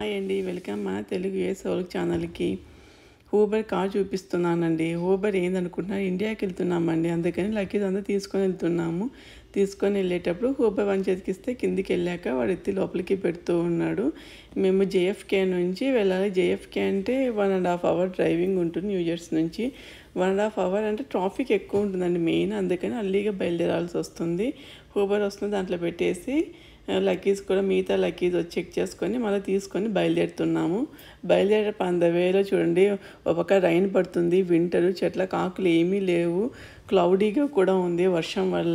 hi అండి welcome మా తెలుగు ఏ సోల్ ఛానల్కి ఊబర్ కార్ చూపిస్తున్నానండి ఊబర్ ఏందనుకుంటున్నారు ఇండియాకి వెళ్తున్నామండి అందుకని లక్కీస్ అంతా తీసుకొని వెళ్తున్నాము తీసుకొని వెళ్ళేటప్పుడు ఊబర్ వన్ చేతికి ఇస్తే కిందికి వెళ్ళాక వాడు ఎత్తి లోపలికి పెడుతూ ఉన్నాడు మేము జేఎఫ్కే నుంచి వెళ్ళాలి జేఎఫ్కే అంటే one and half hour driving ఉంటుంది న్యూ ఇయర్స్ నుంచి వన్ అండ్ హాఫ్ అవర్ అంటే ట్రాఫిక్ ఎక్కువ ఉంటుందండి మెయిన్ అందుకని అల్లీగా బయలుదేరాల్సి వస్తుంది ఊబర్ వస్తుంది దాంట్లో పెట్టేసి లక్కీస్ కూడా మిగతా లక్కీస్ వచ్చి చెక్ చేసుకొని మళ్ళీ తీసుకొని బయలుదేరుతున్నాము బయలుదేరే పంద వేలో చూడండి ఒక పక్క రైన్ పడుతుంది వింటర్ చెట్ల కాకులు ఏమీ లేవు క్లౌడీగా కూడా ఉంది వర్షం వల్ల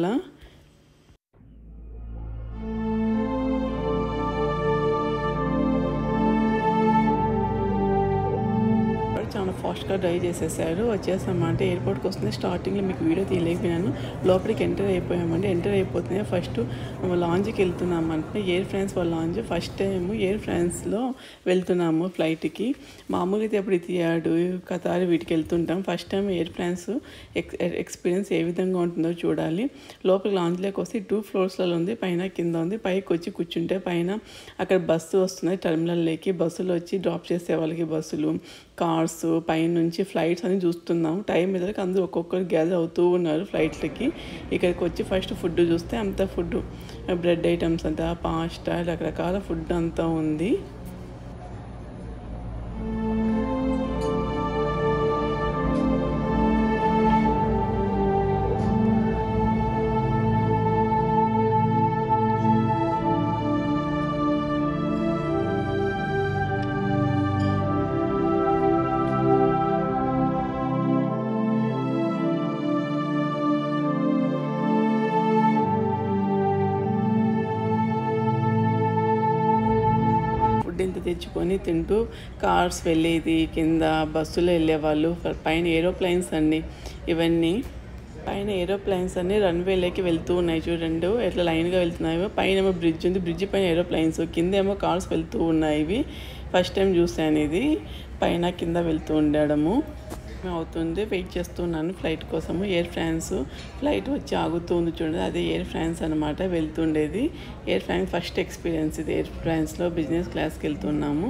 చాలా ఫాస్ట్గా డ్రైవ్ చేసేసారు వచ్చేసామంటే ఎయిర్పోర్ట్కి వస్తుంది స్టార్టింగ్లో మీకు వీడియో తీయలేకపోయాను లోపలికి ఎంటర్ అయిపోయామండి ఎంటర్ అయిపోతున్నాయి ఫస్ట్ లాంజ్కి వెళ్తున్నాము అంటే ఎయిర్ ఫ్రాన్స్ వాళ్ళ లాంజ్ ఫస్ట్ టైం ఎయిర్ ఫ్రాన్స్లో వెళ్తున్నాము ఫ్లైట్కి మామూలుగా అయితే ఎప్పుడు తీయాడు కతారు వీటికి వెళ్తుంటాం first time Air France ex experience ఏ విధంగా ఉంటుందో చూడాలి లోపల లాంజ్లోకి వస్తే టూ ఫ్లోర్స్లలో ఉంది పైన కింద ఉంది పైకి వచ్చి కూర్చుంటే పైన అక్కడ బస్సు వస్తున్నాయి టర్మినల్లోకి బస్సులు వచ్చి డ్రాప్ చేసే వాళ్ళకి బస్సులు కార్స్ పైనుంచి ఫ్లైట్స్ అని చూస్తున్నాం టైం మీద అందరూ ఒక్కొక్కరు గ్యాదర్ అవుతూ ఉన్నారు ఫ్లైట్లకి ఇక్కడికి వచ్చి ఫస్ట్ ఫుడ్ చూస్తే అంత ఫుడ్ బ్రెడ్ ఐటమ్స్ అంతా పాస్టా రకరకాల ఫుడ్ అంతా ఉంది ఫుడ్ ఇంత తెచ్చుకొని తింటూ కార్స్ వెళ్ళేది కింద బస్సులో వెళ్ళేవాళ్ళు పైన ఏరోప్లైన్స్ అన్నీ ఇవన్నీ పైన ఏరోప్లైన్స్ అన్ని రన్వేలోకి వెళ్తూ ఉన్నాయి చూడండి ఎట్లా లైన్గా వెళ్తున్నాయో పైన ఏమో బ్రిడ్జ్ ఉంది బ్రిడ్జ్ పైన ఏరోప్లైన్స్ కింద ఏమో కార్స్ వెళ్తూ ఉన్నాయి ఇవి ఫస్ట్ టైం చూసాను ఇది పైన కింద వెళ్తూ ఉండడము అవుతుంది వెయిట్ చేస్తున్నాను ఫ్లైట్ కోసము ఎయిర్ ఫ్రాన్స్ ఫ్లైట్ వచ్చి ఆగుతుంది చూడండి అదే ఎయిర్ ఫ్రాన్స్ అనమాట వెళ్తుండేది ఎయిర్ ఫ్రాన్స్ ఫస్ట్ ఎక్స్పీరియన్స్ ఇది ఎయిర్ ఫ్రాన్స్లో బిజినెస్ క్లాస్కి వెళ్తున్నాము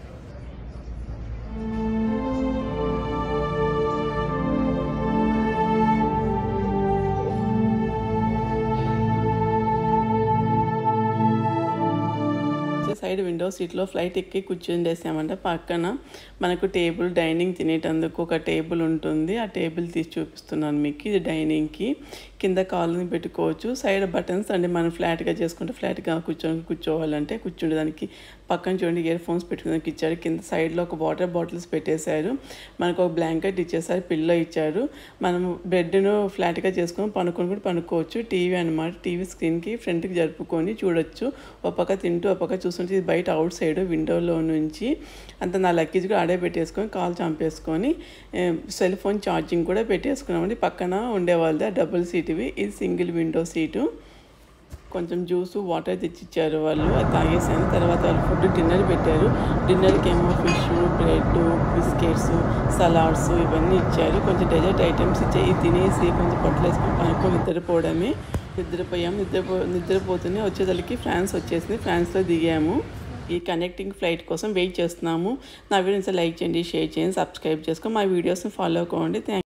సైడ్ విండో సీట్లో ఫ్లైట్ ఎక్కి కూర్చుండేసామంటే పక్కన మనకు టేబుల్ డైనింగ్ తినేటందుకు ఒక టేబుల్ ఉంటుంది ఆ టేబుల్ తీసి చూపిస్తున్నాను మీకు ఇది డైనింగ్కి కింద కాళ్ళని పెట్టుకోవచ్చు సైడ్ బటన్స్ అంటే మనం ఫ్లాట్గా చేసుకుంటే ఫ్లాట్గా కూర్చొని కూర్చోవాలంటే కూర్చుండేదానికి పక్కన చూడండి ఇయర్ ఫోన్స్ పెట్టుకోవడానికి ఇచ్చారు కింద సైడ్లో ఒక వాటర్ బాటిల్స్ పెట్టేశారు మనకు ఒక బ్లాంకెట్ ఇచ్చేసారు పిల్లో ఇచ్చారు మనం బెడ్ను ఫ్లాట్గా చేసుకొని పనుకొని కూడా పనుకోవచ్చు టీవీ అనమాట టీవీ స్క్రీన్కి ఫ్రంట్కి జరుపుకొని చూడొచ్చు ఒక పక్క తింటూ ఒక పక్క చూస్తుంటే ఇది బయట అవుట్ సైడ్ విండోలో నుంచి అంత నా లక్కీజ్ కూడా ఆడే పెట్టేసుకొని కాల్ చంపేసుకొని సెల్ ఫోన్ ఛార్జింగ్ కూడా పెట్టేసుకున్నామండి పక్కన ఉండేవాళ్ళది డబుల్ సీట్ ఇవి ఇది సింగిల్ విండో సీటు కొంచెం జ్యూస్ వాటర్ తెచ్చిచ్చారు వాళ్ళు అది తాగేసాను తర్వాత వాళ్ళు ఫుడ్ డిన్నర్ పెట్టారు డిన్నర్కి ఏమో ఫిష్ బ్రెడ్ బిస్కెట్స్ సలాడ్స్ ఇవన్నీ ఇచ్చారు కొంచెం డెజర్ట్ ఐటమ్స్ ఇచ్చాయి ఇది తినేసి కొంచెం పొట్టలు వేసుకొని పనుకొని నిద్రపోవడమే నిద్రపోయాము నిద్రపో నిద్రపోతూనే వచ్చేసరికి ఫ్రాన్స్ వచ్చేసింది ఫ్రాన్స్లో దిగాము ఈ కనెక్టింగ్ ఫ్లైట్ కోసం వెయిట్ చేస్తున్నాము నా వీడియోస్ లైక్ చేయండి షేర్ చేయండి సబ్స్క్రైబ్ చేసుకొని మా వీడియోస్ని ఫాలో అవ్వండి థ్యాంక్